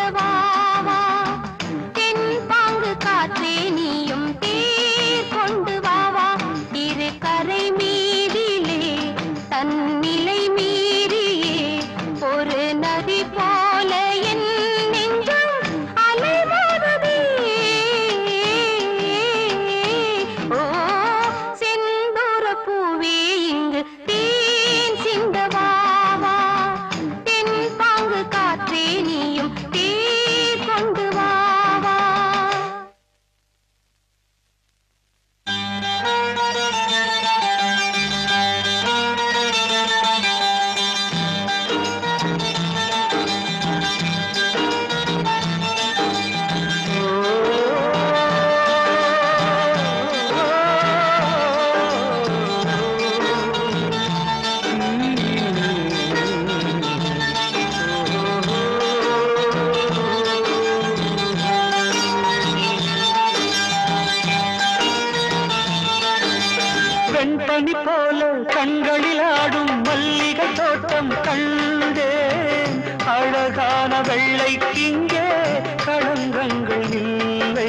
வாவா தென் பாங்கு காற்றே நீயும் தேர் கொண்டு வாவா இரு கரை மீதிலே தன்னிலை மீறியே ஒரு நதி போல என் நெஞ்சம் அலைமோதுதே ஓ செந்தூர பூவே இங்கு தேன் சிந்த வாவா தென் பாங்கு காற்றே நீயும் தேர் கொண்டு வாவா வெண்பனி போல கண்களில் ஆடும் மல்லிகை தோட்டம் கண்டேன் அழகான வெள்ளைக்கிங்கே களங்கங்கள் இல்லை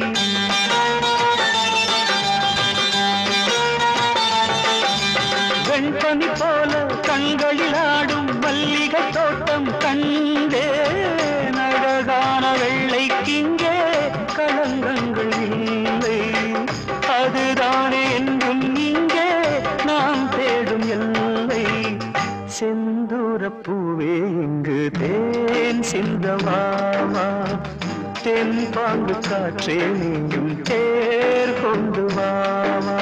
வெண்பனி போல கண்களில் ஆடும் மல்லிகை தோட்டம் கண்டேன் அழகான வெள்ளைக்கிங்கே களங்கங்கள் இல்லை அதுதானே என்றும் இங்கே நாம் தேடும் எல்லை செந்தூர பூவே இங்கு தேன் சிந்தமாமா தென் பாங்கு காற்றே நீயும் தேர் கொண்டு வாமா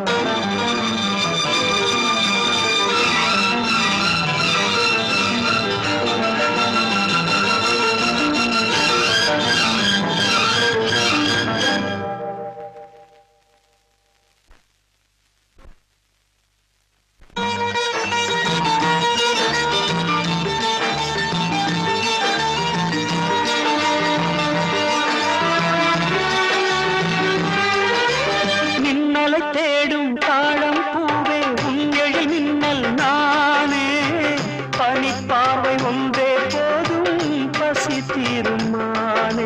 மின்னலை தேடும் தாழம் பூவே உங்கள் மின்னல் நானே பனிப்பாவை ஒன்றே போதும் பசி தீருமானே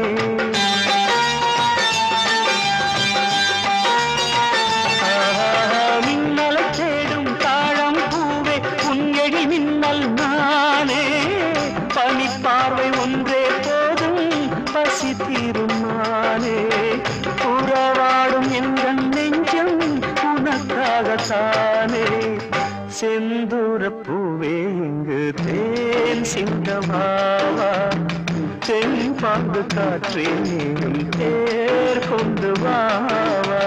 மின்னலை தேடும் தாழம் பூவே உங்கள் மின்னல் நானே பனிப்பார்வை ஒன்றே போதும் பசி தீருமானே உறவாடும் எங்கள் நெஞ்சம் உனக்காகத்தானே செந்தூர பூவே இங்கு தேன் சிந்தமாவா தென் பாம்பு காற்றே நீ தேர் கொண்டு வாவா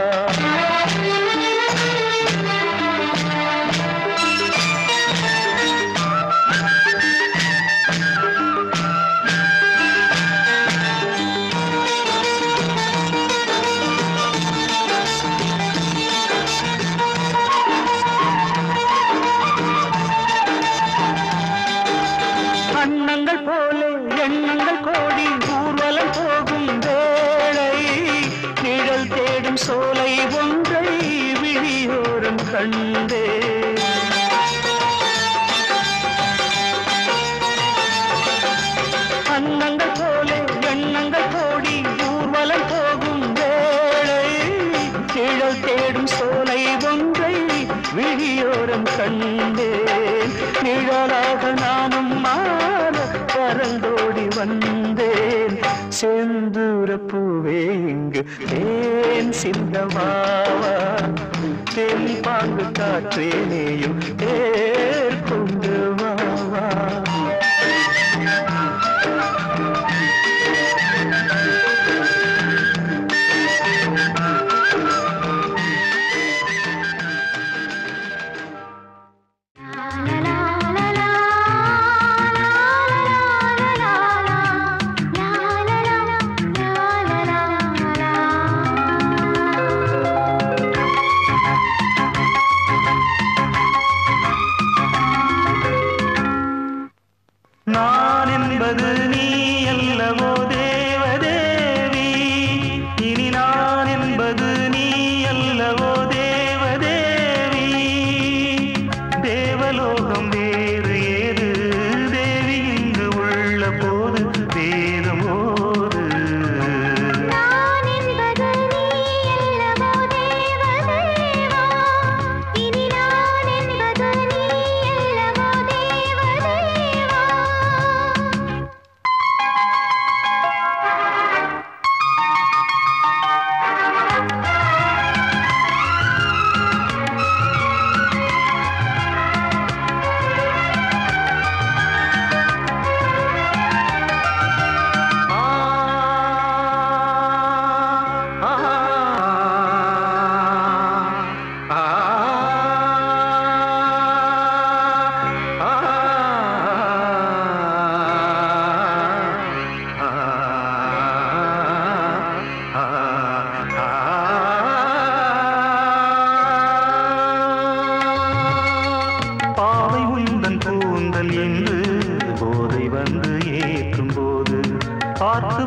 அண்ணங்கள் போல எண்ணங்கள் கோடி ஊர்வலம் போகும் வேளை நிழல் தேடும் சோலை ஒன்றை விழியோரம் கண்டே அண்ணங்கள் போல எண்ணங்கள் கோடி ஊர்வலம் போகும் வேளை நிழல் தேடும் சோலை ஒன்றை விழியோரம் கண்டேன் நிழலாக நானும் மாற பறந்தோடி வந்தேன் செந்தூர பூவே இங்கு தேன் சிந்தமாவா தென் பாங்கு காற்றே நீயும் தேர் கொண்டு வாவா நான் என்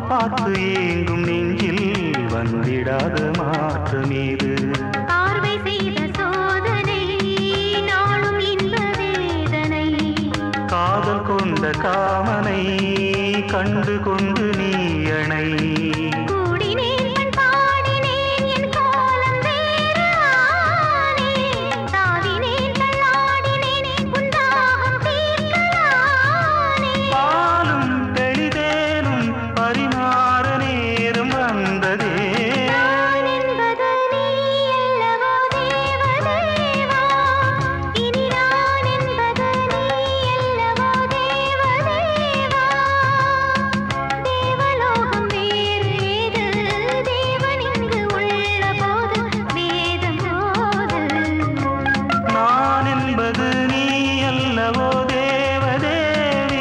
பார்த்து ஏங்கும் நெஞ்சில் வந்திடாத மாற்றமேது பார்வை செய்த சோதனை நாளும் இன்ப வேதனை காதல் கொண்ட காமனை கண்டு கொண்டு நீ அணை கூடினேன் பண் பாடினேன் என் கோலம் வேறு ஆனேன் தாவினேன் தள்ளாடினேன் உன் தாகம் தீர்க்கலானேன் பாலும் தெளிதேனும் பரிமாற நேரம் வந்ததே நான் என்பது நீ அல்லவோ தேவதேவா இனி நான் என்பது நீ அல்லவோ தேவதேவா தேவலோகம் வேறு ஏது தேவன் இங்கு உள்ள போது வேதம் போது நான் என்பது நீ அல்லவோ தேவதேவி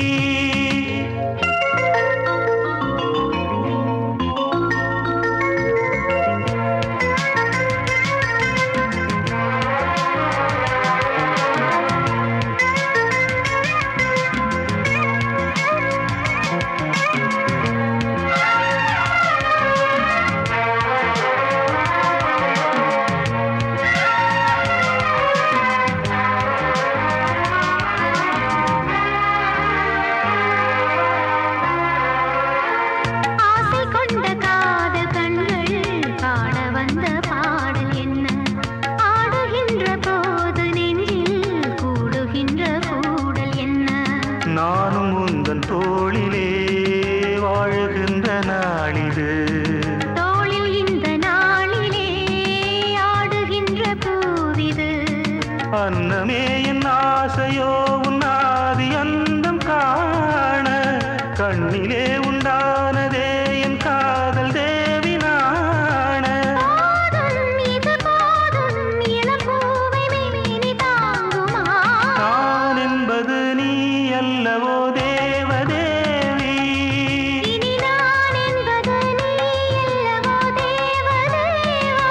ஆசை கொண்ட காதல் கண்கள் பாட வந்த பாடல் என்ன ஆடுகின்ற போது நெஞ்சில் கூடுகின்ற கூடல் என்ன நானும் உந்தன் தோளிலே வாழுகின்ற நாளிது தோளில் இந்த நாளிலே ஆடுகின்ற பூவிது அன்னமே என் ஆசையோ உன்னாதி அந்தம் காண கண்ணிலே உண்டானதே என் காதல் தேவி நாண போதும் இது போதும் இளம்பூவை மேனி தாங்குமா நான் என்பது நீ அல்லவோ தேவதேவி இனி நான் என்பது நீ அல்லவோ தேவதேவா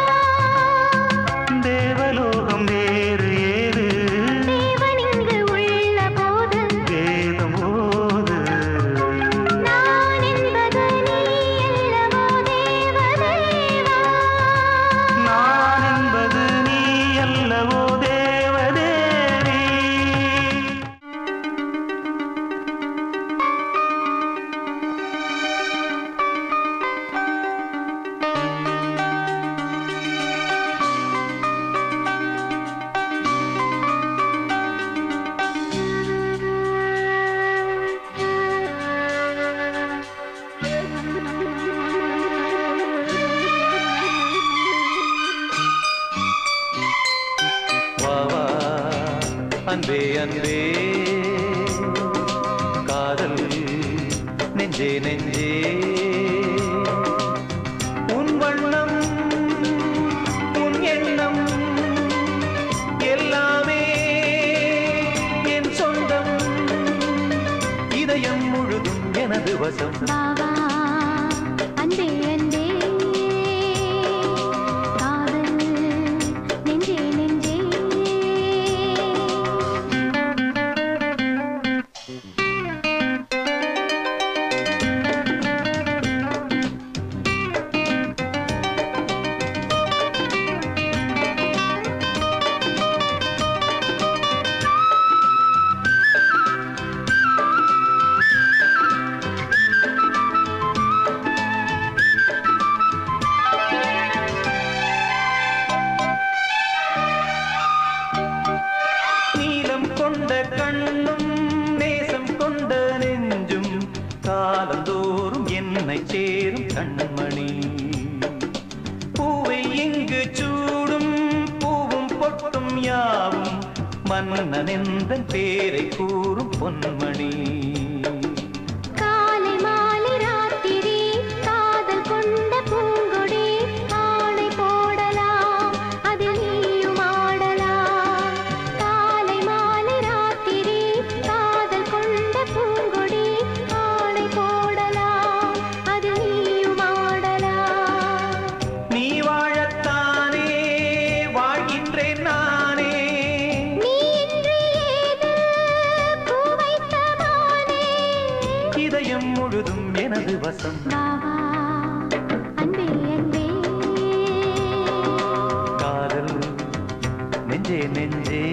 தேவலோகம் வேறு ஏது தேவன் இங்கு உள்ள போது வேதம் போது நான் என்பது நீ அல்லவோ தேவதேவா நான் என்பது நீ அல்லவோ தேவதேவி வா வா அன்பே அன்பே காதல் நெஞ்சே நெஞ்சே உன் வண்ணம் உன் எண்ணம் எல்லாமே என் சொந்தம் இதயம் முழுதும் எனது வசம் பாவா அன்பே அன்பே காதல் நெஞ்சே நெஞ்சே நீலம் கொண்ட கண்ணும் நேசம் கொண்ட நெஞ்சும் காலந்தோறும் என்னை சேரும் கண்மணி பூவை இங்கு சூடும் பூவும் பொட்டும் யாவும் மன்னனெந்தன் பேரை கூறும் பொன்மணி காலை மாலை ராத்திரி காதல் கொண்ட பூங்கொடி ஆணை போடலாம் அதில் நீயும் ஆடலாம் காலை மாலை ராத்திரி காதல் கொண்ட பூங்கொடி ஆணை போடலாம் அதில் நீயும் ஆடலாம் நீ வாழத்தானே வாழ்கின்றேன் நானே நீ இன்றி ஏது பூ வைத்த மானே வசம் வா வா அன்பே அன்பே காதல் நெஞ்சே நெஞ்சே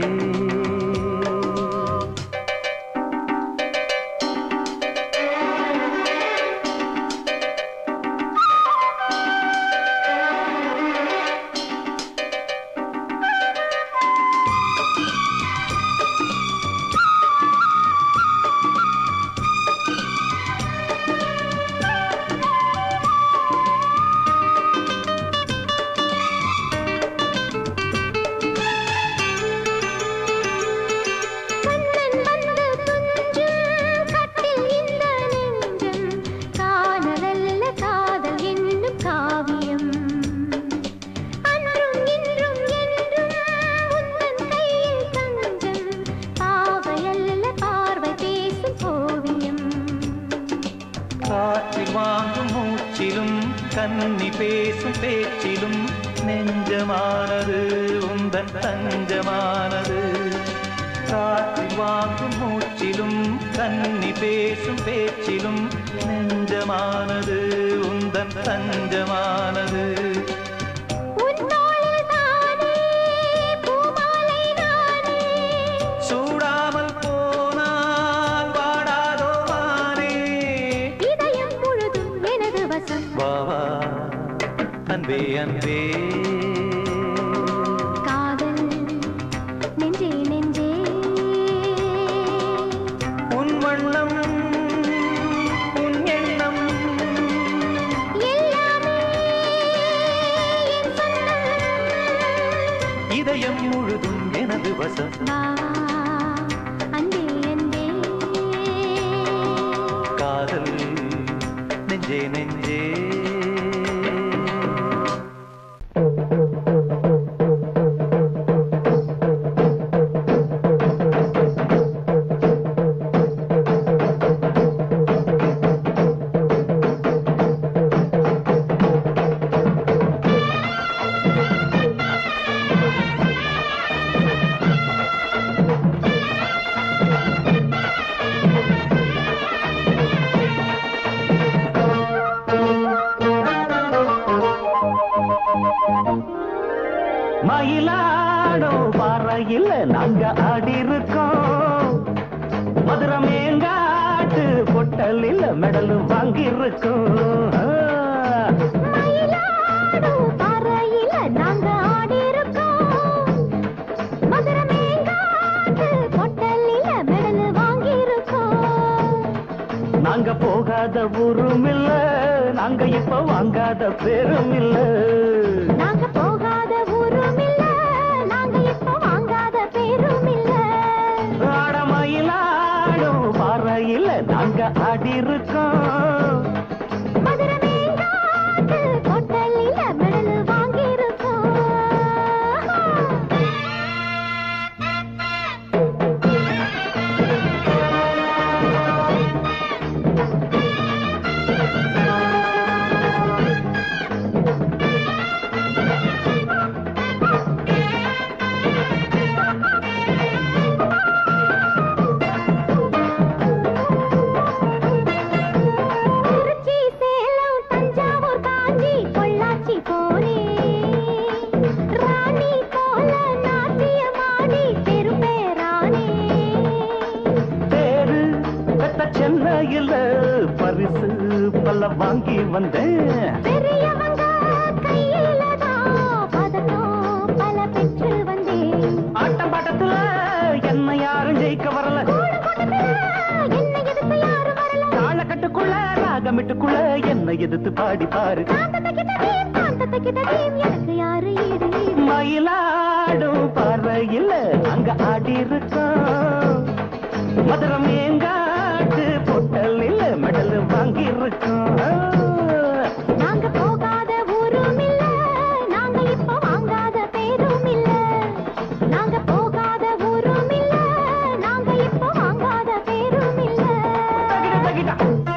கண்ணன் வந்து துஞ்சும் கட்டில் இந்த நெஞ்சம் காணலல்ல காதல் என்னும் காவியம் அன்றும் இன்றும் என்றும் உந்தன் கையில் தஞ்சம் பாவையல்ல பார்வை பேசும் ஓவியம் காற்றில் வாங்கும் மூச்சிலும் கன்னி பேசும் பேச்சிலும் நெஞ்சமானது உந்தன் தஞ்சமானது காற்றில் வாங்கும் மூச்சிலும் கன்னி பேசும் பேச்சிலும் நெஞ்சமானது உந்தன் தஞ்சமானது உன்னோளில் தானே பூமாலை நானே சூடாமல் போனால் வாடாதோ மானே இதயம் முழுதும் எனது வசம் வா வா அன்பே அன்பே காதல் நெஞ்சே நெஞ்சே உன் வண்ணம் உன் எண்ணம் எல்லாமே என் சொந்தம் இதயம் முழுதும் எனது வசம் வா அன்பே அன்பே காதல் நெஞ்சே நெஞ்சே மயிலாடும் பாறையில் நாங்க ஆடி இருக்கோம் மதுரை மேங்காட்டு பொட்டலில் மெடல் வாங்கி இருக்கோம் மயிலாடும் பாறையில நாங்க ஆடியிருக்கோம். மதுரை மேங்காட்டு கொட்டலில மெடல் வாங்கியிருக்கோம். நாங்க போகாத ஊரும் இல்ல நாங்க இப்ப வாங்காத பேரும் இல்ல நாங்க போகாத ஊரும் இல்ல, நாங்க இப்ப வாங்காத பேரும் இல்ல. ஆட மயிலாடும் பாறையில் நாங்க ஆடி இருக்கோம் மதுரை மேங்காட்டு கொட்டலில மெடல் வாங்கியிருக்கோம். திருச்சி சேலம் தஞ்சாவூர் காஞ்சி பொள்ளாச்சி போனேன் ராணி போல நாட்டியமாடி பெரும்பேரானே பேரு பெத்த சென்னையில் பரிசு பல வாங்கி வந்தேன் பெரியவங்க கையில தான் பதக்கம் பல பெற்று வந்தேன் ஆட்டம் பாட்டத்துல என்ன யாரும் ஜெயிக்க வரல கூடத்துல என்ன எதிர்த்து யாரும் வரல தாளக்கட்டுக்குள்ள ராகமிட்டுக்குள்ள என்ன எதிர்த்து பாடி பாரு காந்தத்தை கிட்டதேம் காந்தத்தை கிட்டதேம் எனக்கு யாரு ஈடு ஈடு மயிலாடும் பாறையில் அங்க ஆடி இருக்கோம் மதுரை மேங்காட்டு பொட்டலில் மெடல் வாங்கி இருக்கோம் நாங்க போகாத ஊரும் இல்ல நாங்க இப்ப வாங்காத பேரும் இல்ல நாங்க போகாத ஊரும் இல்ல நாங்க இப்ப வாங்காத பேரும் இல்ல தகிட, தகிட.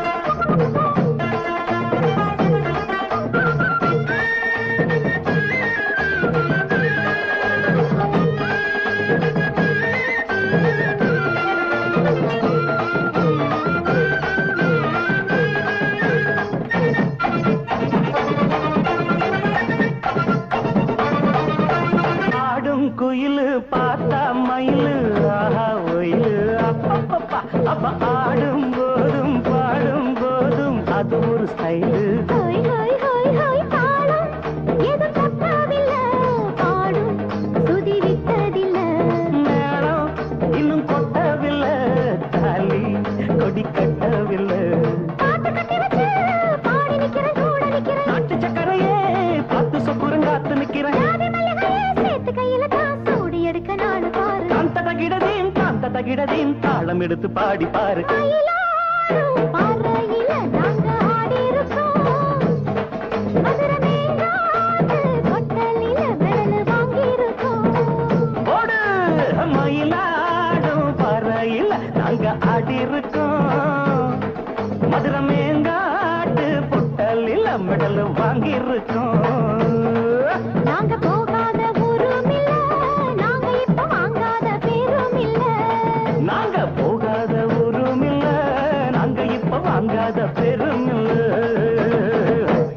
ஆ ஸ்டைலு ஹோய் ஹோய் ஹோய் ஹோய் தாளம் எது கொட்டவில்லை பாடும் சுதி விட்டதில்லை மேளம் இன்னும் கொட்டவில்லை தாலி கொடி கட்டவில்லை பாட்டு கட்டி வச்சு பாடி நிக்கிறேன் கூட நிக்கிறேன் நாட்டு சக்கரையே பார்த்து சொப்புறங்காத்து நிக்கிறேன் ஜாதி மல்லிகையே சேர்த்து கையில தான் சூடி எடுக்க நாடு பாரு காந்த தகிடதீன் காந்த தகிடதீன் தாளம் எடுத்து பாடி பாரு மயிலாடும் பாறையில நாங்க ஆடி இருக்கோம் மதுரை மேங்காட்டு கொட்டலில மெடல் வாங்கியிருக்கோம் ஓடு மயிலாடும் பறையில் நாங்க ஆடி இருக்கோம் மதுரை மேங்காட்டு புட்டலில் மெடல் வாங்கியிருக்கோம் நாங்க போகாத ஊரும் இல்ல நாங்க இப்ப வாங்காத பேரும் இல்ல நாங்க போகாத ஊரும் இல்ல நாங்க இப்ப வாங்காத பெரும் இல்ல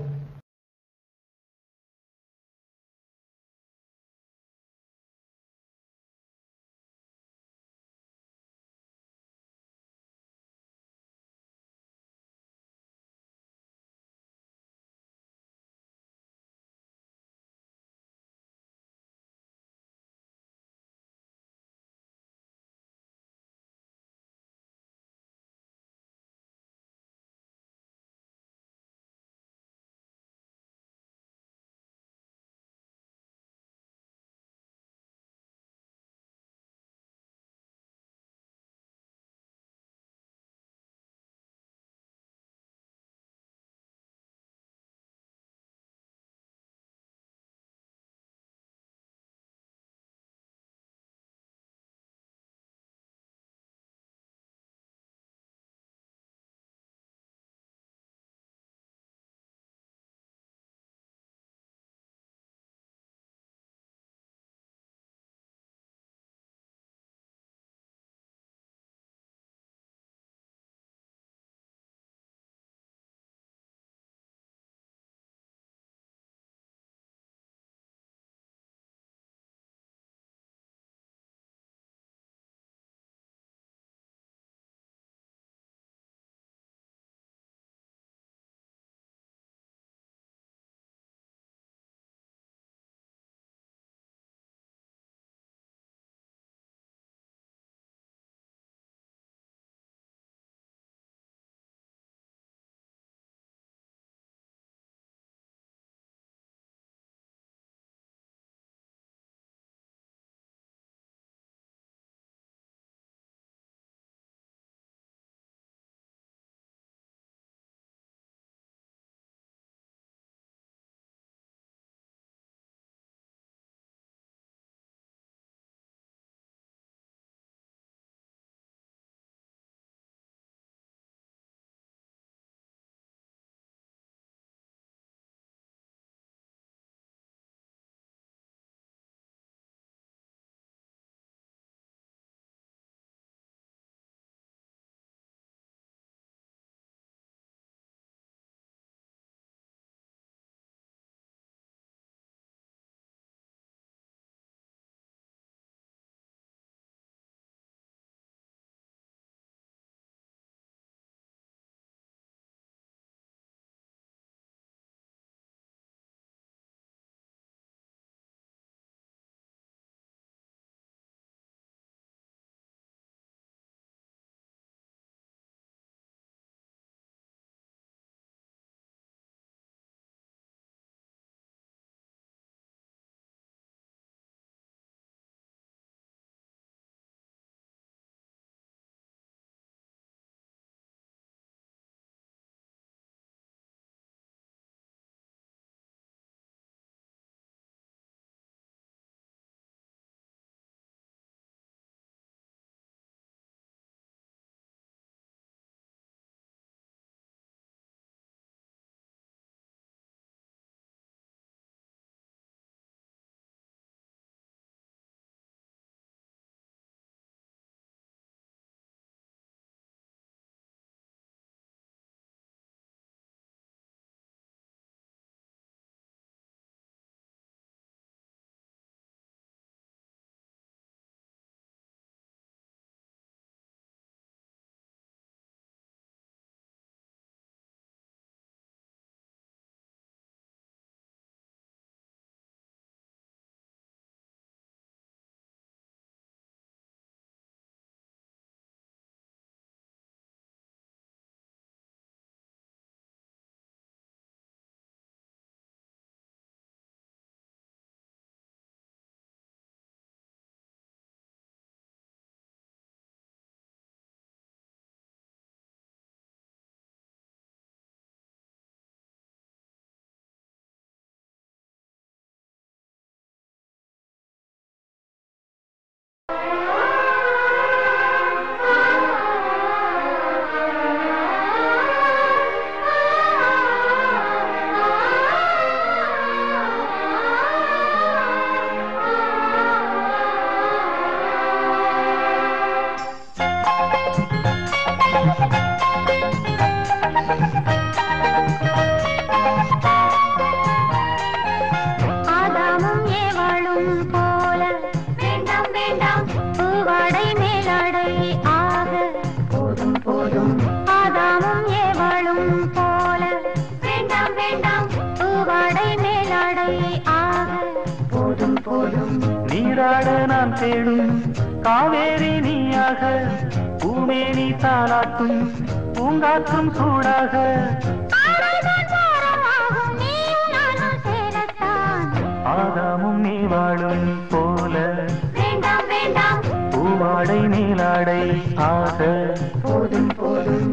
மேலாடை ஆக போதும் போதும் நீராட நான் தேடும் காவேரி நீயாக பூமேனி தாளாட்டும் பூங்காற்றும் சூடாக ஆடைதான் பாரமாகும் நீயும் நானும் சேரத்தான் ஆதாமும் நீ வாழும் போல வேண்டாம் வேண்டாம் பூவாடை நீலாடை ஆக போதும் போதும்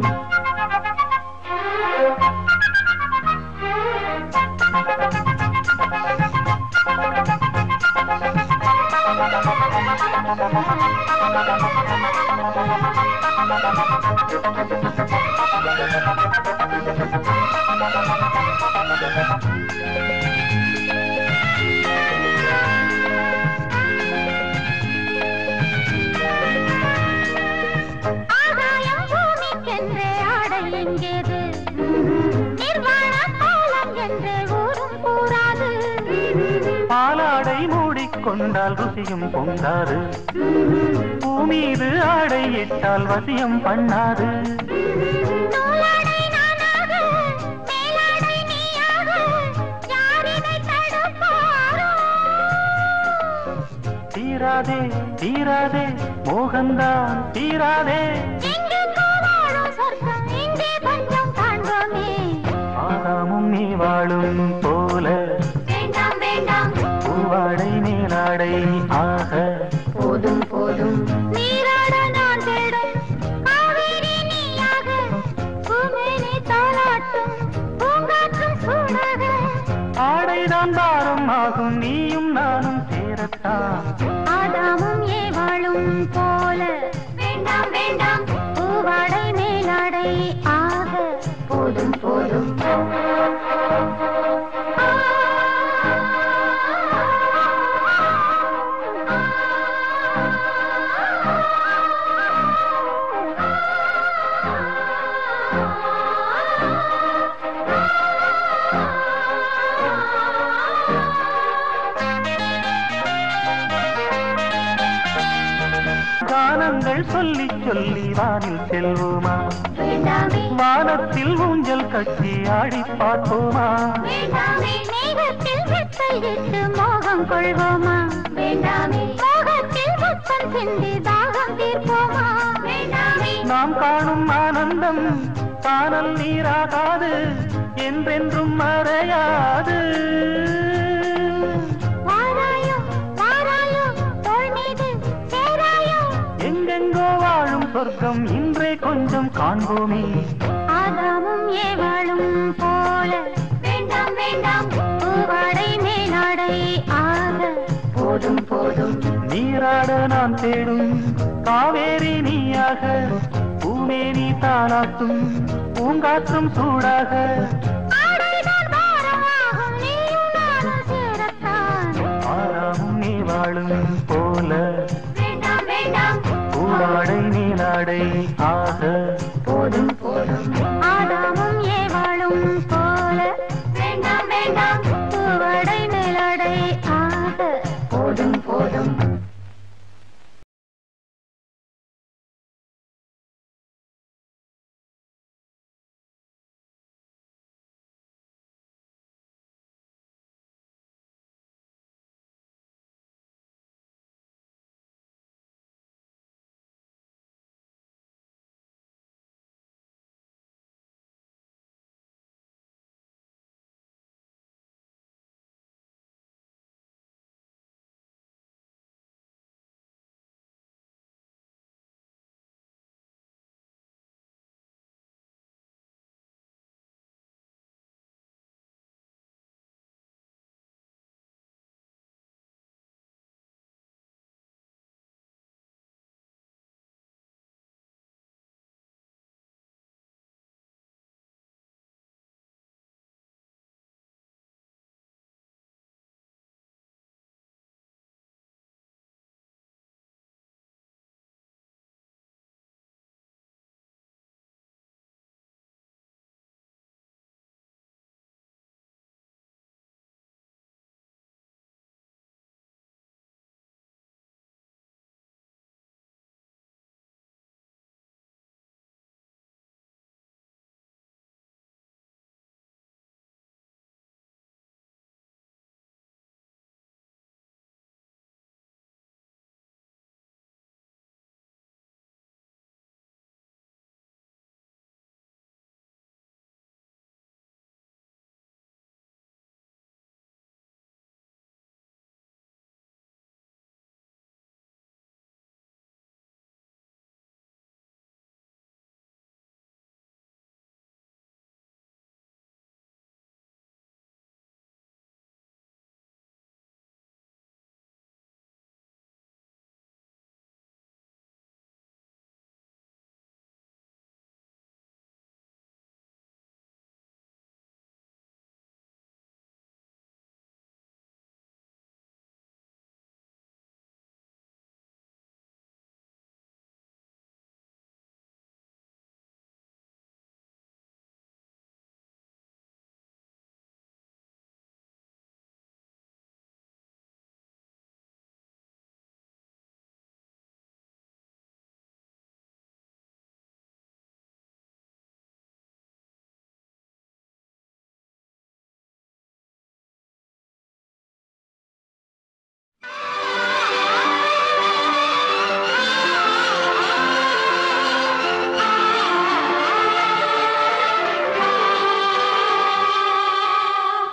ஆகாயம் பூமிக்கென்றே ஆடை எங்கேது நிர்வாண காலம் என்றே ஊரும் கூறாது பாலாடை மூடிக்கொண்டால் ருசியும் பொங்காது பூமீது ஆடை இட்டால் வசியம் பண்ணாது நூலாடை நானாக மேலாடை நீயாக யாரினை தடுப்பாரோ தீராதே தீராதே மோகந்தான் தீராதே எங்கெங்கோ வாழும் சொர்க்கம் இங்கே கொஞ்சம் காண்போமே ஆதாமும் நீ வாழும் போல வேண்டாம் வேண்டாம் பூவாடை நீலாடை ஆக போதும் போதும் நீராட நான் தேடும் காவேரி நீயாக பூமேனி தாளாட்டும் பூங்காற்றும் சூடாக ஆடைதான் பாரம் ஆகும் நீயும் நானும் சேரத்தான் ஆதாமும் ஏவாளும் போல வேண்டாம் வேண்டாம் பூவாடை மேலாடை ஆக போதும் போதும் கானங்கள் சொல்லி சொல்லி வானில் செல்வோமா வேண்டாமே வானத்தில் ஊஞ்சல் கட்டி ஆடி பார்ப்போமா வேண்டாமே மேகத்தில் வெத்தையிட்டு மோகம் கொள்வோமா வேண்டாமே மோகத்தில் முத்தம் சிந்தி தாகம் தீர்ப்போமா வேண்டாமே நாம் காணும் ஆனந்தம் காணல் நீராகாது என்றென்றும் மறையாது வாராயோ வாராயோ தோள் மீது சேராயோ எங்கெங்கோ வாழும் சொர்க்கம் இன்றே கொஞ்சம் காண்போமே ஆதாமும் ஏவாளும் போல வேண்டாம் வேண்டாம் பூவாடை மேலாடை ஆக போதும் போதும் நீராட நான் தேடும் காவேரி நீயாக பூமேனி தாளாட்டும் பூங்காற்றும் சூடாக ஆடைதான் பாரமாகும் நீயும் நானும் சேரத்தான் ஆறாமும் நீ வாழும் போல வேண்டாம் வேண்டாம் பூவாடை நீலாடை ஆக போதும் போதும் ஆதாமும் ஏவாளும் போல வேண்டாம் வேண்டாம் பூவடை மேலடை ஆக போதும் போதும்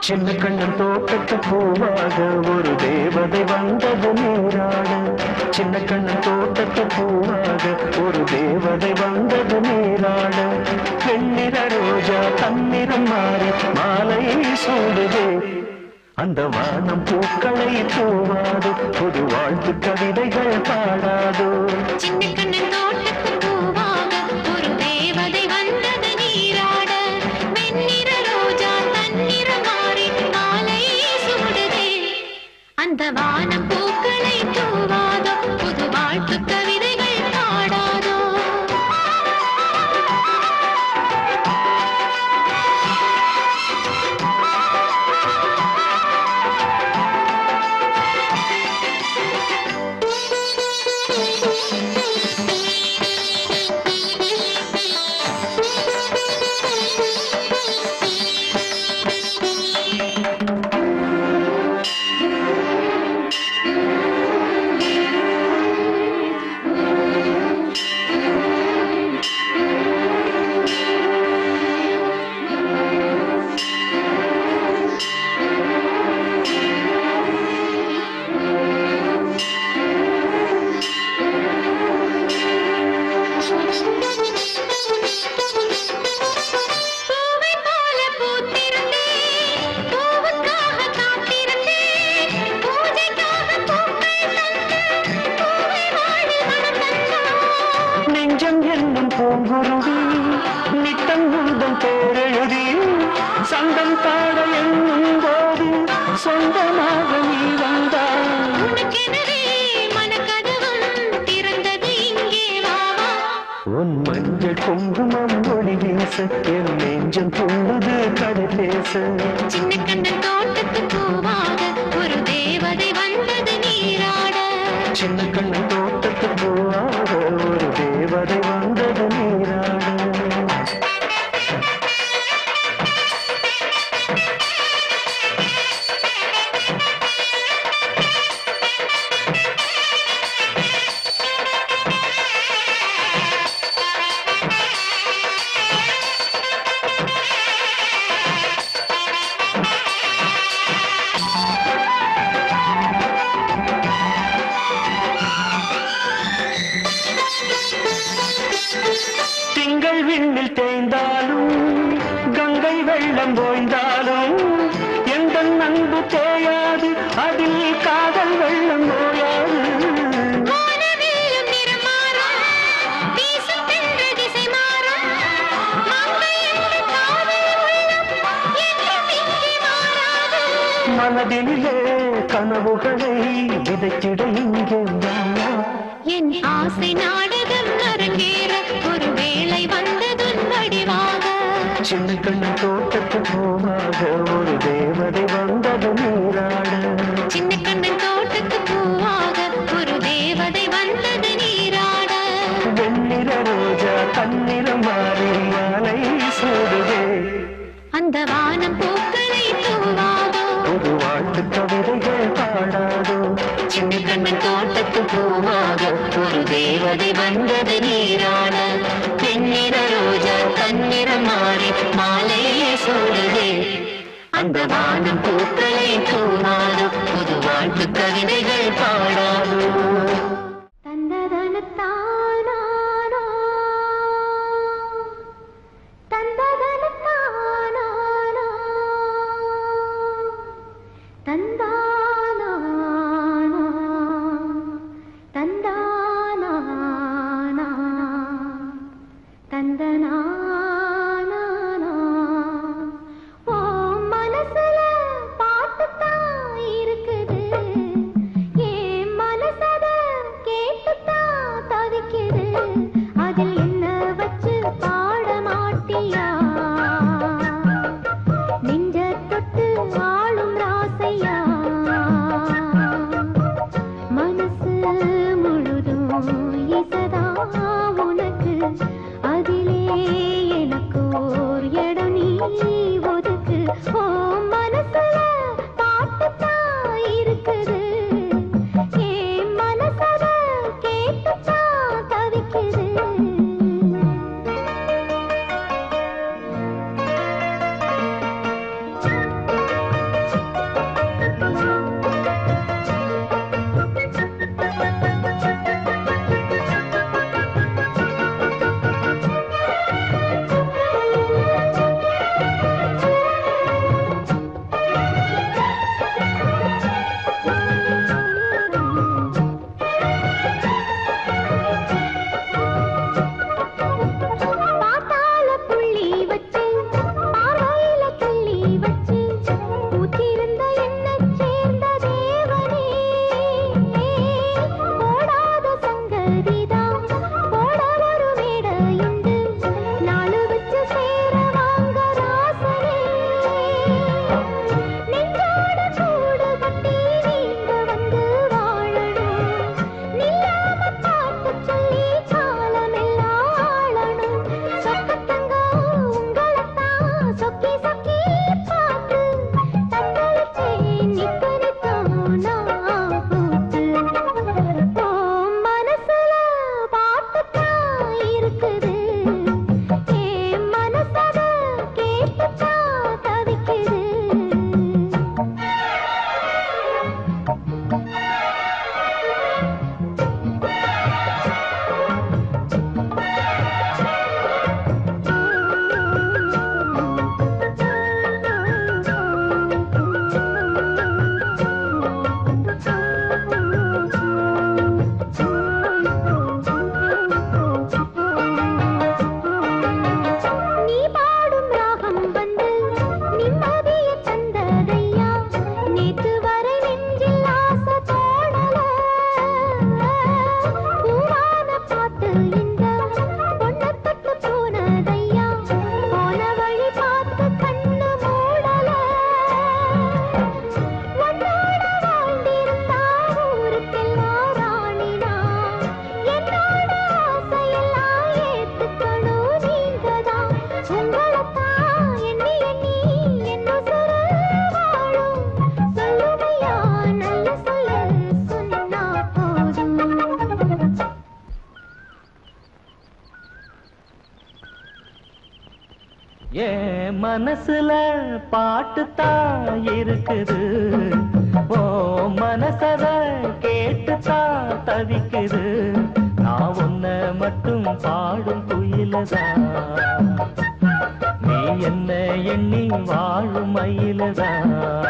சின்ன கண்ணன் தோட்டத்து பூவாக ஒரு தேவதை வந்தது நீராட சின்ன கண்ணன் தோட்டத்து பூவாக ஒரு தேவதை வந்தது நீராட வெண்ணிற ரோஜா தன்னிறம் மாறி மாலை சூடுதே அந்த வானம் பூக்களை தூவாது புது வாழ்த்து கவிதைகள் பாடாதோ சின்ன கண்ணன் தோட்டத்து பூவாக ஒரு தேவதை வந்தது நீராட வெண்ணிற ரோஜா தன்னிற மாறி மாலை சூடுதே அந்த வானம் பூக்களை தூவாதோ புது வாழ்த்து கவிதைகள் பாடாதோ பூவை போல பூத்திருந்தேன் பூவுக்காக காத்திருந்தேன் பூஜைக்காக பூக்கள் தந்து பூவை வாழி மனம் தந்தார் நெஞ்சம் என்னும் பூங்குருவி நித்தம் உந்தம் பேரெழுதி சந்தம் பாட என்னும் போது சொந்தமாக நீ வந்தாய் உனக்கெனவே மனக்கதவம் திறந்தது இங்கே வா வா. உன் மஞ்சள் குங்குமம் ஒளி வீச என் நெஞ்சம் துள்ளுது கடை பேச சின்ன கண்ணன் தோட்டத்து பூவாக ஒரு தேவதை வந்தது நீராட சின்ன கண்ணு தோட்டத்து பூவாக ஒரு தேவதை வந்தது நீராட திங்கள் விண்ணில் தேய்ந்தாலும் கங்கை வெள்ளம் ஓய்ந்தாலும் எந்த அன்பு தேயாது அதில் காதல் வெள்ளம் ஓயாது வானவில்லும் நிறம் மாறும், வீசும் தென்றல் திசை மாறும். மங்கை என்ற காதல் உள்ளம் என்றும் இங்கே மாறாது. மனதிலே கனவுகளை விதைத்திட இங்கே வா. என் ஆசை நாடகம் அரங்கேற ஒரு வேளை வந்ததுன் வடிவாக சின்ன கண்ணு தோட்டத்து பூவாக ஒரு தேவதை வந்தது நீராட சின்ன கண்ணன் தோட்டத்து பூவாக ஒரு தேவதை வந்தது நீராட வெண்ணிற ரோஜா தன்னிற மாறி மாலை சூடுதே அந்த வானம் பூக்களை தூவாதோ ஒரு வாழ்த்து கவிதைகள் பாடாதோ சின்ன கண்ணன் தோட்டத்து பூவாக ஒரு தேவதை வந்தது நீராட பெண்ணிற ரோஜா தன்னிற மாறி மாலையே சூடுதே அந்த வானம் பூக்களை தூவாதோ புது வாழ்த்து கவிதைகள் பாடாதோ தந்ததனத்தானா தந்ததனத்தானா தந்தானா தந்தானா தந்தனானா ஓ மனசுல பாட்டுத்தான் இருக்குது ஏன் மனசத கேட்டுத்தான் தவிக்குது அதில் என்ன வச்சு பாட மாட்டியா நெஞ்ச தொட்டு ஆளும் ராசையா மனசுல பாட்டுத்தான் இருக்குது ஓ மனசத கேட்டுத்தான் தவிக்குது நான் உன்னை மட்டும் பாடும் குயிலதான் நீ என்ன எண்ணி வாழும் மயிலதான்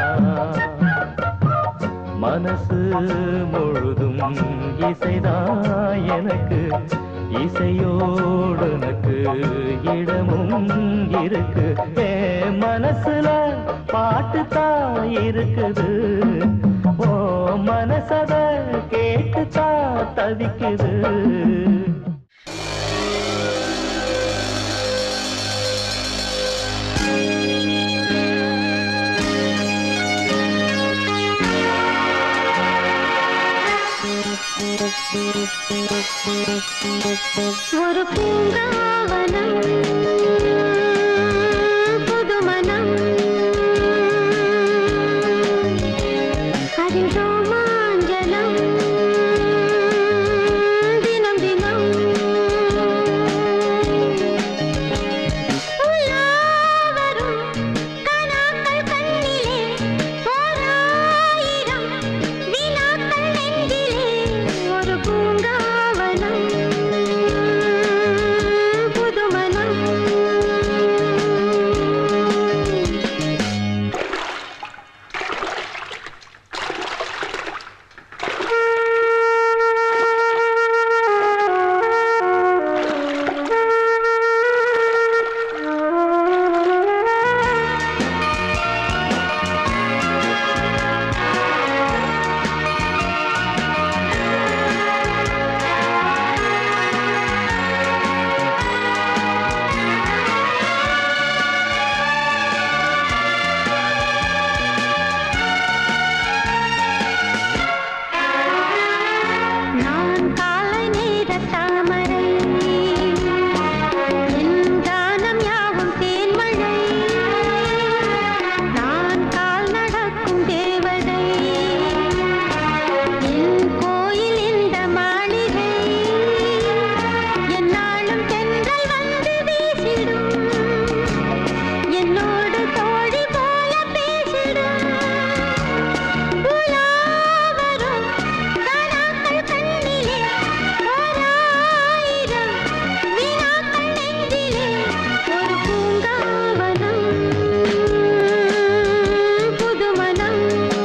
மனசு முழுதும் இசைதான் எனக்கு இசையோடு எனக்கு இடமும் இருக்கு ஏ மனசுல பாட்டு தான் இருக்குது ஓ மனசத கேட்டு தான் தவிக்குது ஒரு பூங்காவனம் புதுமணம் அதில் ரோமாஞ்சனம் தினம் தினம் உலாவரும் கனாக்கள் கண்ணிலே ஓராயிரம் வினாக்கள் நெஞ்சிலே ஒரு பூங்காவனம் புதுமணம் நான் காலை நேர தாமரை என் கானம் யாவும் தேன்மழை நான் கால் நடக்கும் தேவதை என் கோயில் இந்த மாளிகை என்னாலும் தென்றல் வந்து வீசிடும் என்னோடு தோழி போல பேசிடும் உலாவரும் கனாக்கள் கண்ணிலே ஓராயிரம் வினாக்கள் நெஞ்சிலே ஒரு பூங்காவனம் புதுமணம்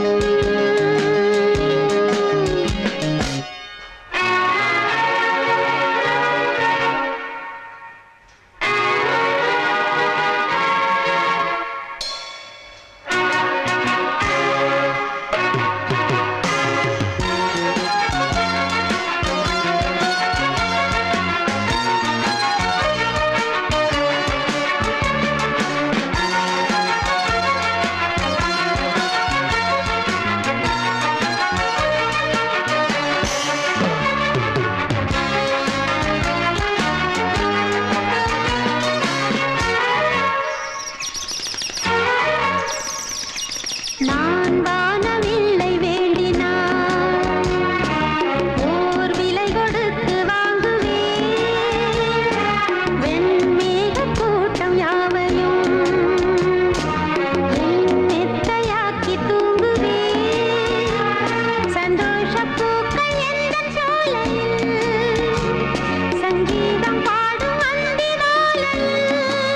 நான் வானவில்லை வேண்டினான் ஓர் விலை கொடுத்து வாங்குவேன் வெண்மேக கூட்டம் யாவையும் என் மெத்தையாக்கி தூங்குவேன் சந்தோஷ பூக்கள் எந்த சோலையில் சங்கீதம் பாடும் அந்தி மாலையில்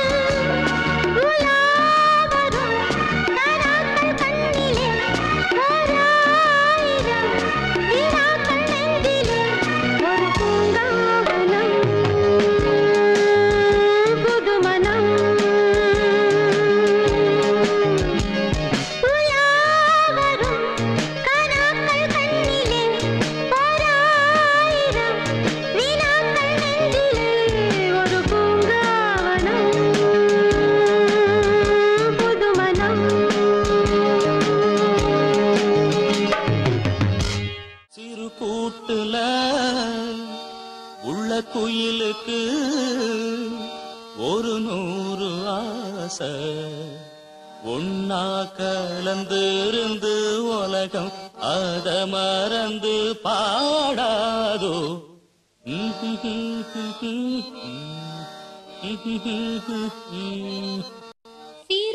உலாவரும் கனாக்கள் கண்ணிலே ஓராயிரம் வினாக்கள் நெஞ்சிலே ஒரு பூங்காவனம் புதுமணம் உலாவரும் கனாக்கள் கண்ணிலே ஓராயிரம் வினாக்கள் நெஞ்சிலே ஒரு பூங்காவனம் புதுமணம் சிறு கூட்டுல உள்ள குயிலுக்கு ஒரு நூறு ஆசை ஒன்னா கலந்து இருந்து உலகம் அத மறந்து பாடாதோ சிறு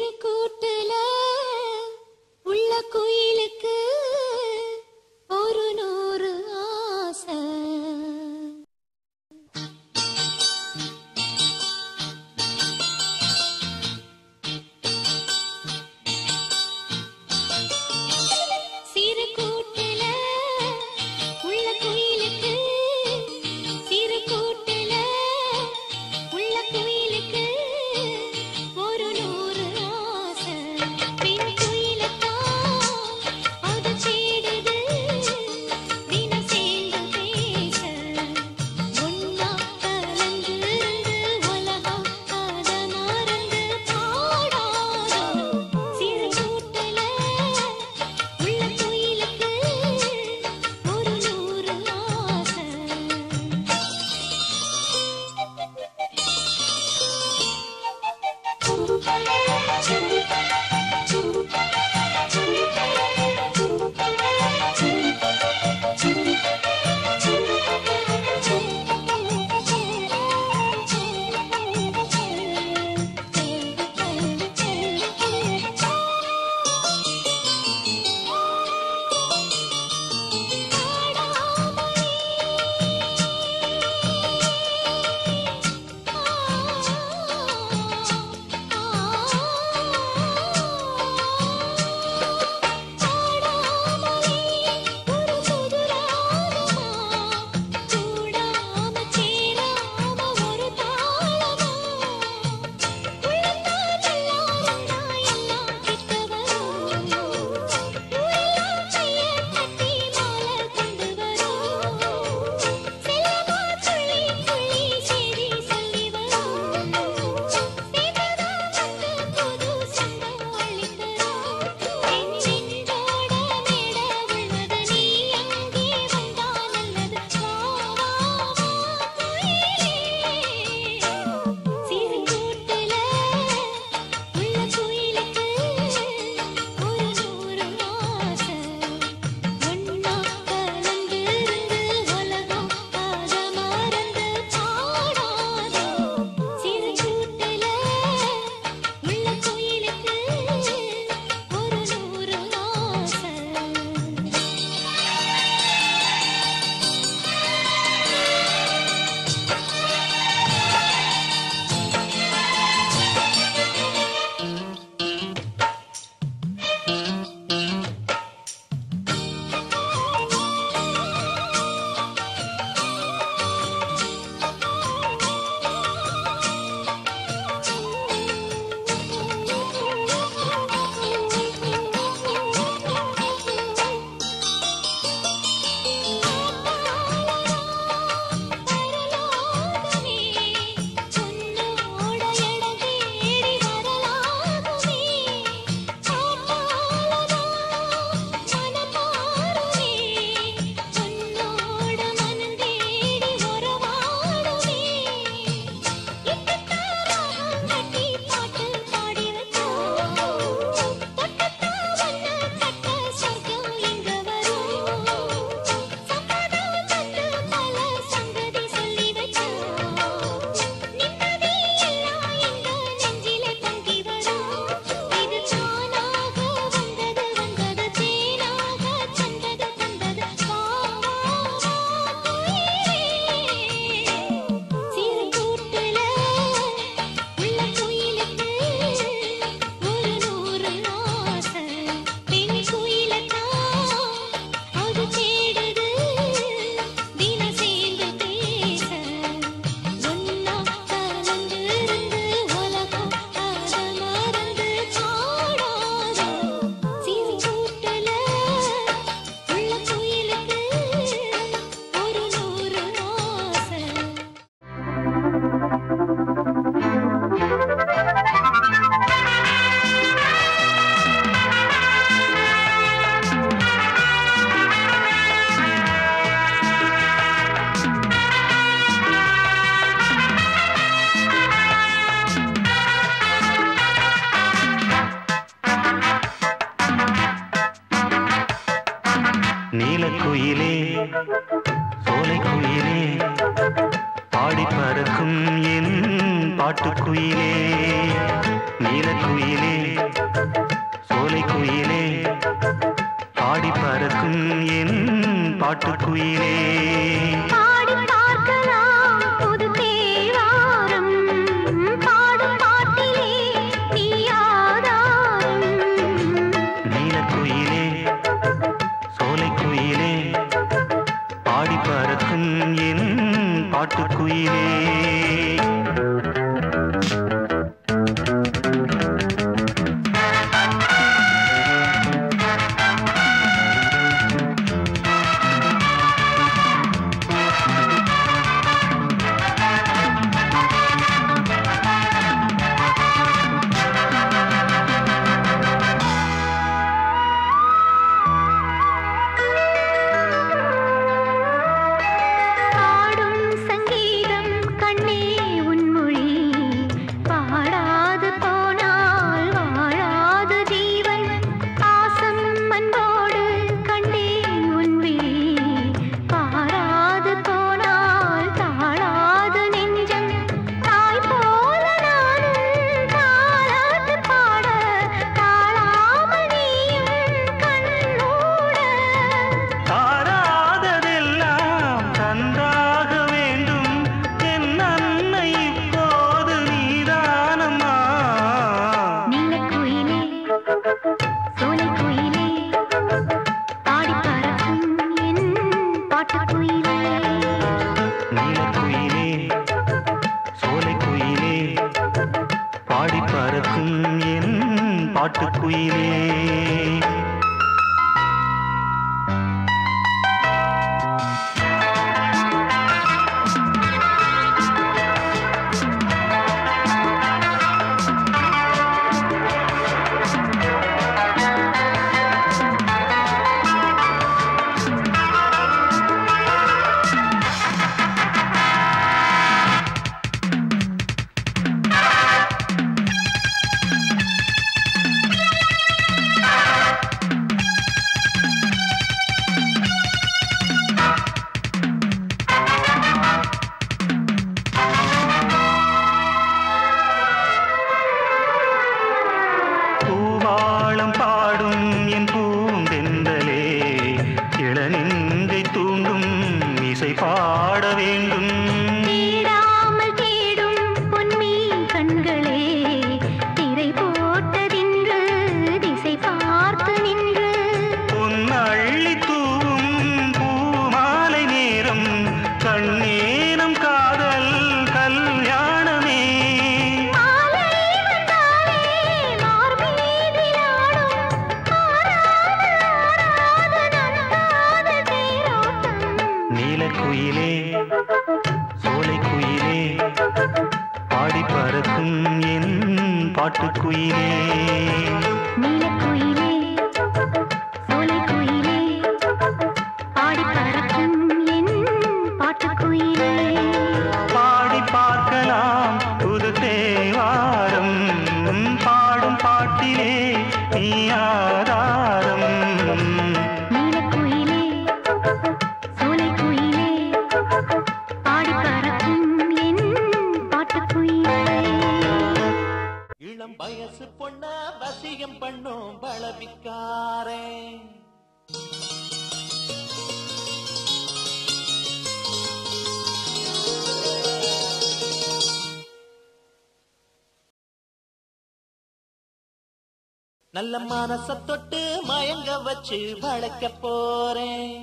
நீலக்குயிலே சோலைக்குயிலே பாடி பறக்கும் என் பாட்டுக்குயிலே நீலக்குயிலே சோலைக்குயிலே பாடி பறக்கும் என் பாட்டுக்குயிலே பாடி பார்க்கலாம் புது தேவாரம் பாடும் பாட்டிலே நீ ஆதாரம் நீலக்குயிலே சோலைக்குயிலே பாடி பறக்கும் என் பாட்டுக்குயிலே பாடும் சங்கீதம் கண்ணே உன்மொழி பாடாது போனால் வாழாது ஜீவன் பாசம் அன்போடு கண்டேன் உன் விழி பாராது போனால் தாழாது நெஞ்சம் தாய் போல நானும் தாலாட்டு பாட தாழாமல் நீயும் கண்ணூட தாராததெல்லாம் தந்தாக வேண்டும் என் அன்னை இப்போது நீதானம்மா நீலக்குயிலே சோலைக்குயிலே பாடி பறக்கும் என் பாட்டுக்குயிலே நீலக்குயிலே சோலைக்குயிலே பாடி பறக்கும் என் பாட்டுக்குயிலே பூவாளம் பாடும் என் பூந்தெந்தலே இளநெஞ்சை தூண்டும் இசை பாட வேண்டும் தேடாமல் தேடும் பொன்மீன் கண்களே திரை போட்டதின்று திசை பார்த்து நின்று பொன்னள்ளி தூவும் பூமாலை நேரம் கண்ணேனம் காதல் கல்யாணமே மாலை வந்தாலே மார்பீதில் ஆடும் ஆராத ஆராத நந்தாத தேரோட்டம் நீலக்குயிலே சோலைக்குயிலே பாடி பறக்கும் என் பாட்டுக்குயிலே நீலக்குயிலே சோலைக்குயிலே பாடி பறக்கும் என் பாட்டுக்குயிலே பாடி பார்க்கலாம் புது தேவாரம் பாடும் பாட்டிலே நீ ஆதாரம் நீலக்குயிலே சோலைக்குயிலே பாடி பறக்கும் என் பாட்டுக்குயிலே இளம் வயசு பொண்ண வசியம் பண்ணும் பலவிக்காரே நல்ல மனச தொட்டு மயங்க வச்சு வளைக்க போறேன்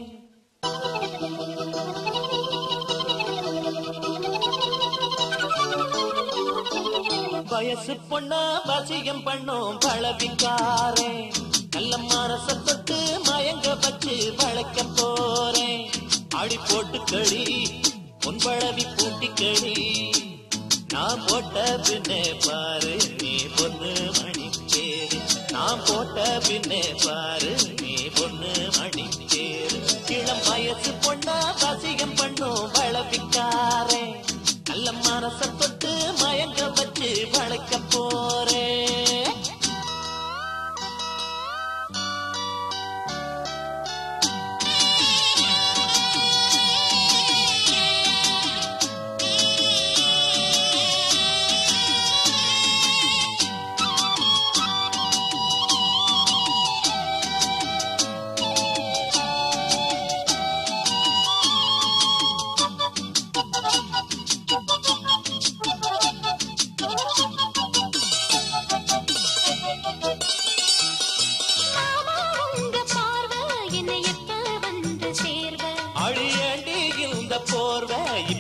வயசு பொண்ண வசியம் பண்ணும் பழவிக்காரே நல்ல மனச தொட்டு மயங்க வச்சு வளைக்க போறேன் அடி போட்டு களி உன் பழவி பூட்டி களி நான் போட்ட பின்னே பாரு நீ பொண்ணு மணி பேரு நான் போட்ட பின்னே பாரு நீ பொண்ணு மணி பேரு இளம் வயசு பொண்ணா வசியம் பண்ணும் வளவிக்காரே நல்ல மனச தொட்டு மயங்க வச்சு வளைக்க போறேன்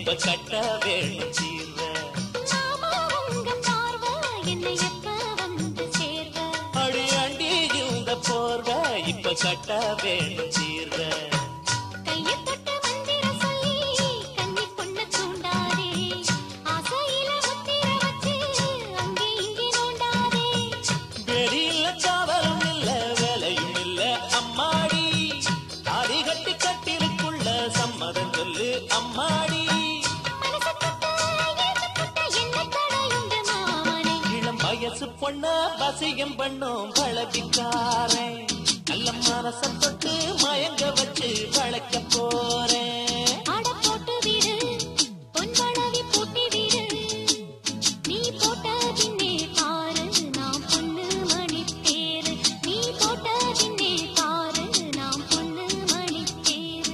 இப்ப கட்ட வேணும் சீர்வ மாமா உங்க பார்வை என்னை எப்ப வந்து சேர்வ அடி அண்டி இந்த போர்வ இப்ப கட்ட வேணும் சீர்வ கையை தொட்டு மந்திரம் சொல்லி கன்னி பொண்ணு தூண்டாதே ஆசையில முத்திர வச்சு அங்கே இங்கே நோண்டாதே வெளியில காவலும் இல்ல வேலையும் இல்ல அம்மாடி தாடி கட்டி கட்டிலுக்குள்ள சம்மதம் சொல்லு அம்மாடி மனசு தொட்டு ஏத்து தொட்டு என்ன தடையுண்டு மாமனே இளம் வயசு பொண்ண வசியம் பண்ணும் பழவிக்காரன் நல்ல மனச தொட்டு மயங்க வச்சு வளர்க்க போறேன் ஆட போட்டு விடு பொன்வளவி பூட்டி விடு நீ போட்ட பின்னே பாரு நாம் பொண்ணு மணி தேரு நீ போட்ட பின்னே பாரு நாம் பொண்ணு மணி தேரு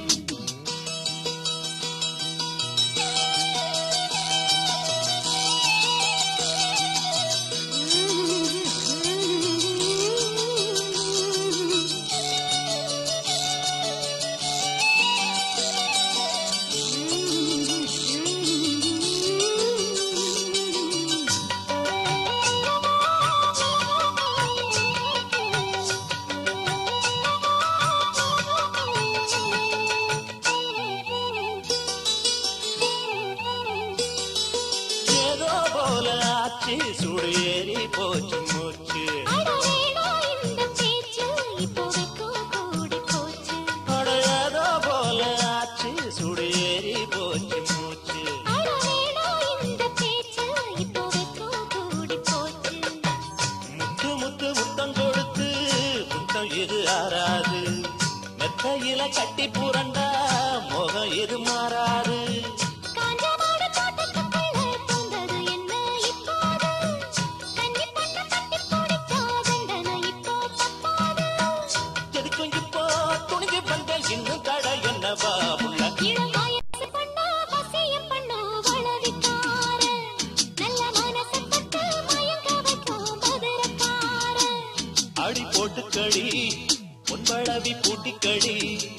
ஏதோ போல ஆச்சு சுடு ஏறி போச்சு மூச்சு அட வேணா இந்த பேச்சு இப்போ வெக்கம் கூடி போச்சு அட ஏதோ போல ஆச்சு சுடு ஏறி போச்சு மூச்சு அட வேணா இந்த பேச்சு இப்போ வெக்கம் கூடி போச்சு முத்து முத்து முத்தம் கொடுத்து முத்தம் இது ஆறாது மெத்தையில கட்டி புரண்டா முகம் இது மாறாது காஞ்ச மாடு தோட்டத்துக்குள்ள பூந்தது என்ன இப்போது கன்னி பொண்ணு கட்டி பிடிச்சா தண்டனை இப்போ தப்பாது எதுக்கும் இப்போ துணிஞ்சு வந்த இன்னும் கடை என்னவா உள்ள இளம் வயசு பொண்ணு வசியம் பண்ணு வளவிக்கார நல்ல மனசை தொட்டு மயங்க வைக்கும் மதுரக்கார அடி போட்டு கடி பொன்பளவி பூட்டிக்கடி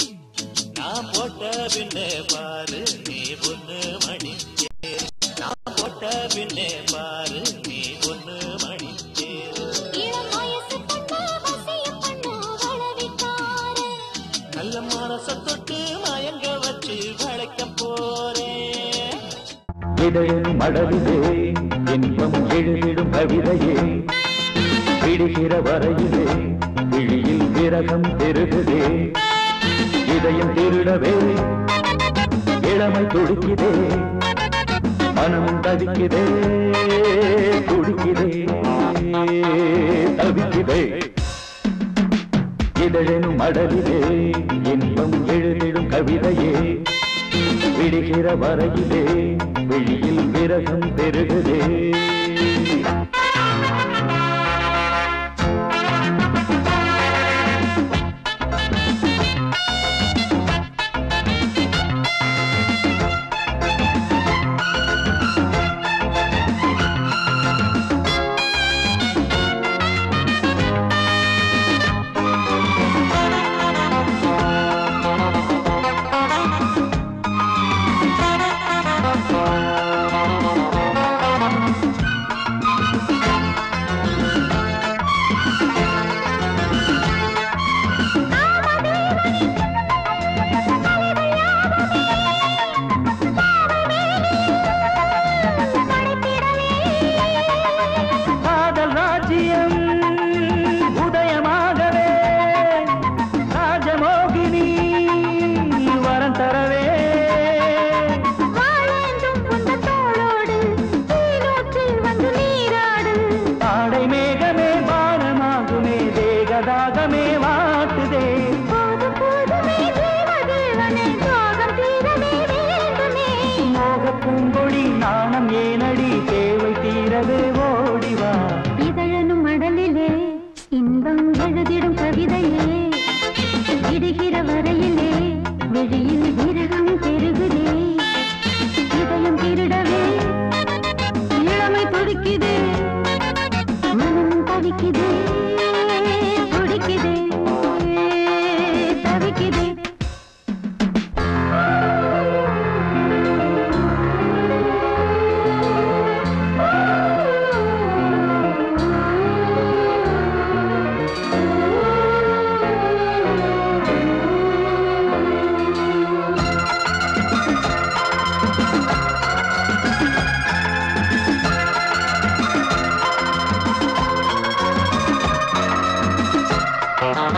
நான் போட்ட பின்னே பாரு நீ ஒண்ணு மணி தேரு. நான் போட்ட பின்னே பாரு நீ ஒண்ணு மணி தேரு. இளம் வயசு பொண்ணு வசியம் பண்ணு வளவிக்கார நல்ல மனச தொட்டு மயங்க வச்சு வளைக்க போறேன் இதழின் மடலிலே இன்பம் எழுதிடும் கவிதையே விடுகிற வரையிலே விழியில் விரகம் பெருகுதே இதயம் திருடவே இளமை துடிக்குதே மனம் தவிக்குதே துடிக்குதே தவிக்குதே இதழெனும் மடலிலே இன்பம் எழுதிடும் கவிதையே விடுகிற வரையிலே விழியில் விரகம் பெருகுதே காதல் ராஜ்யம் உதயமாகவே ராஜமோகினி வரம் தரவே வாழேந்தும் உந்த தோளோடு தீனூற்றில் வந்து நீராடு ஆடை மேகமே பாரமாகுமே தேகதாகமே வாட்டுதே போது போதுமே தேவதேவனே தாகம் தீரவே வேண்டுமே மோக பூங்கொடி நாணம் ஏனடி தேவை தீரவே ஓடிவா இதழனும் மடலிலே இன்பம் எழுதிடும் கவிதையே இடுகிற வரையிலே வெளியில் விரகம் பெருகுதே இதயம் திருடவே இளமை துடிக்குதே மனம் தவிக்குதே துடிக்குதே தவிக்குதே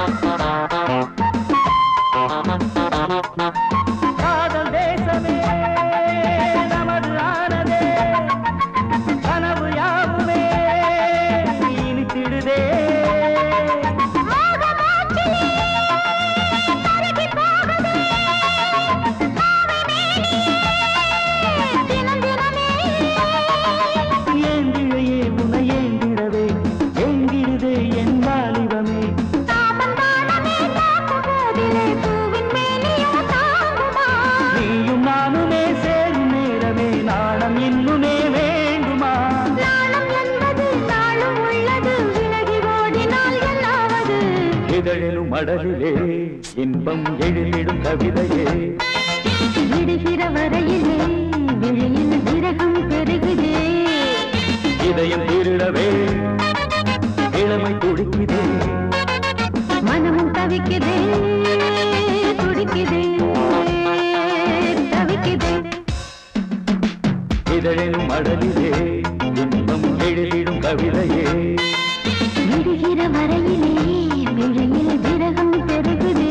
காதல் தேசமே நமது ஆனதே கனவு யாவுமே இனித்திடுதே ஏந்திழையே உன ஏந்திடவே ஏங்கிடுதே என் வாலிபமே நீயும் நானுமே சேரும் நேரமே நாணம் இன்னுமே வேண்டுமா இதழிலும் அடலிலே இன்பம் எழிலிடும் கவிதையே விடுகிற வரையிலே விழியில் விரகம் பெருகுதே இதயம் திருடவே இளமை துடிக்குதே மனமும் தவிக்குதே துடிக்குதே தவிக்குதே இதழிலும் அடலிலே இன்பம் எழிலிடும் கவிதையே விடுகிற வரையிலே விழியில் விரகம் பெருகுதே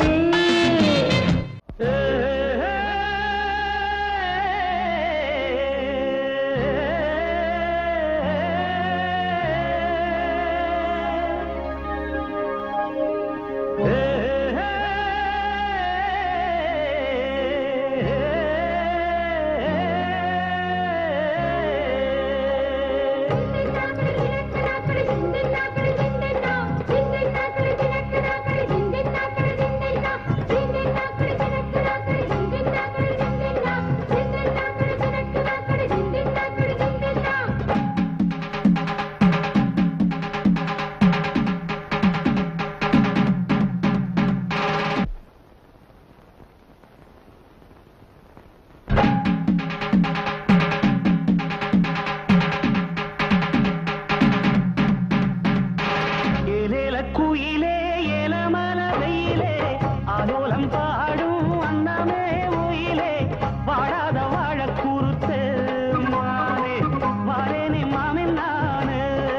ஏலேல குயிலே ஏலமல வெயிலே ஆலோலம் பாடும் அன்னமே உயிலே வாடாத வாழ குறுத்து மானே வாரேனே மாமன் நானு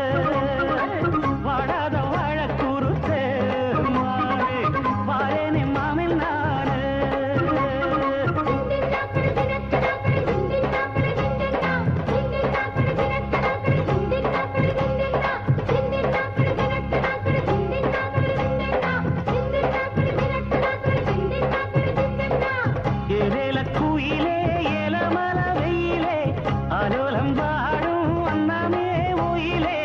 வாடாத வாழ குறுத்து மானே வாரேனே மாமன் நானு ஏலேல குயிலே ஏலமல வெயிலே ஆலோலம் பாடும் அன்னமே உயிலே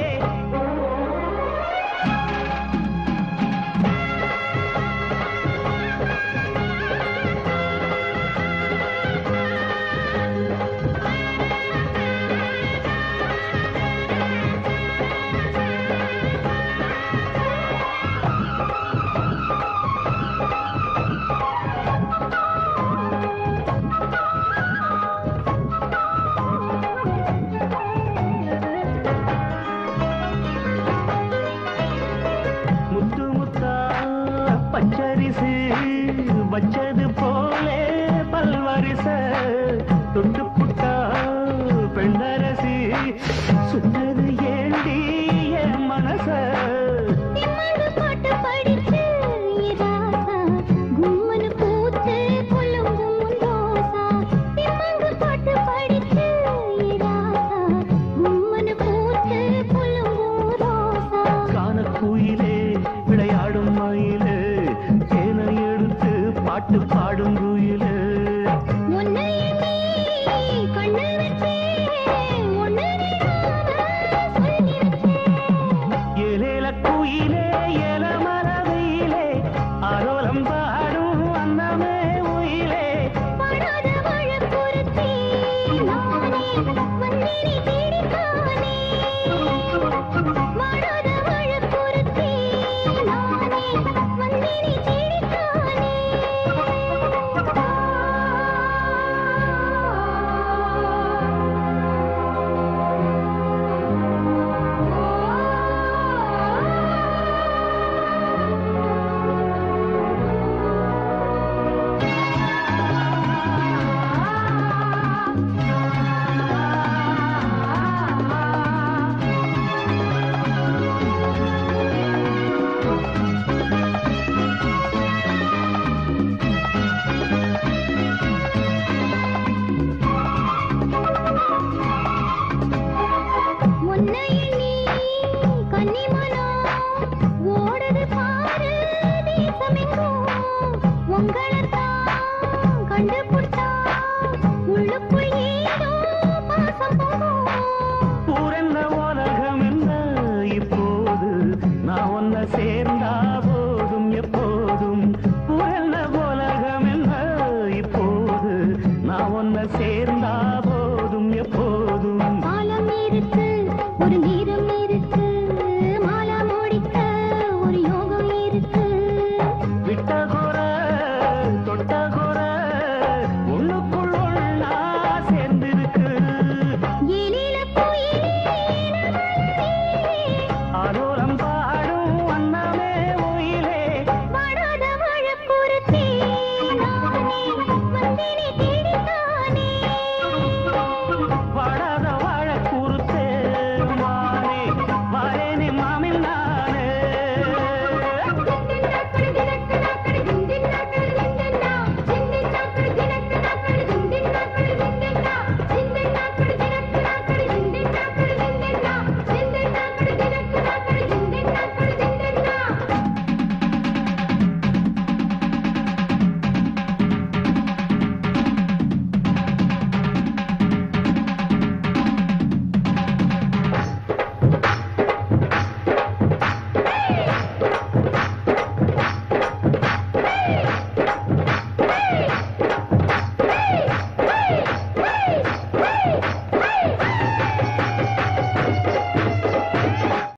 முத்து முத்தா பச்சரிசு வச்சது போலே பல்வரிச தொட்டு புட்டா பெண்ணரசி சுட்டது ஏண்டி என் மனச காண குயிலே விளையாடும் மயிலே தேனை எடுத்து பாட்டு பாடும் குயிலே ஏலேல குயிலே ஏல மரபிலே ஆரோலம் பாடும் அன்னமே உயிலே நானே உங்களுக்கு